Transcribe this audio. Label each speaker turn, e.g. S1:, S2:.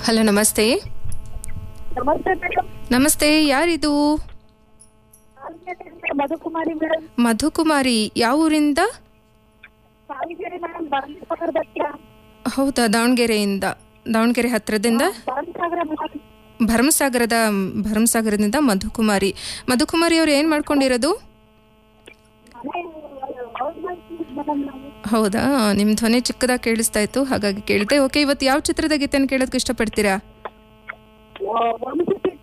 S1: hello ನಮಸ್ತೆ
S2: ನಮಸ್ತೆ madam
S1: ನಮಸ್ತೆ ಯಾರಿದು
S2: ಮಧುಕುಮಾರಿ ಮೇಡಮ್
S1: ಮಧುಕುಮಾರಿ ಯಾವ ಊರಿಂದ
S2: ಸಾವಿಗೆರೆ ಮೇಡಮ್ ಭರಮಸಾಗರ ಹತ್ರ
S1: ಹೌದಾ ದಾವಣಗೆರೆಯಿಂದ ದಾವಣಗೆರೆ ಹತ್ರದಿಂದ
S2: ಭರಮಸಾಗರ ಮೇಡಮ್
S1: ಭರಮಸಾಗರದ ಭರಮಸಾಗರದಿಂದ ಮಧುಕುಮಾರಿ ಮಧುಕುಮಾರಿ ಅವ್ರು ಏನು ಮಾಡ್ಕೊಂಡಿರೋದು
S2: ಮನೆ ಹೌಸ್ ಮೇಡಮ್ ನಾವು
S1: ಹೌದಾ ನಿಮ್ಮ ಧ್ವನಿ ಚಿಕ್ಕದಾಗಿ ಕೇಳಿಸ್ತಾ ಇತ್ತು ಹಾಗಾಗಿ ಕೇಳಿದೆ ಓಕೆ ಇವತ್ತು ಯಾವ ಚಿತ್ರದ ಗೀತೆನ ಕೇಳೋದಕ್ಕೆ ಇಷ್ಟಪಡ್ತೀರಾ
S2: ಒಂದು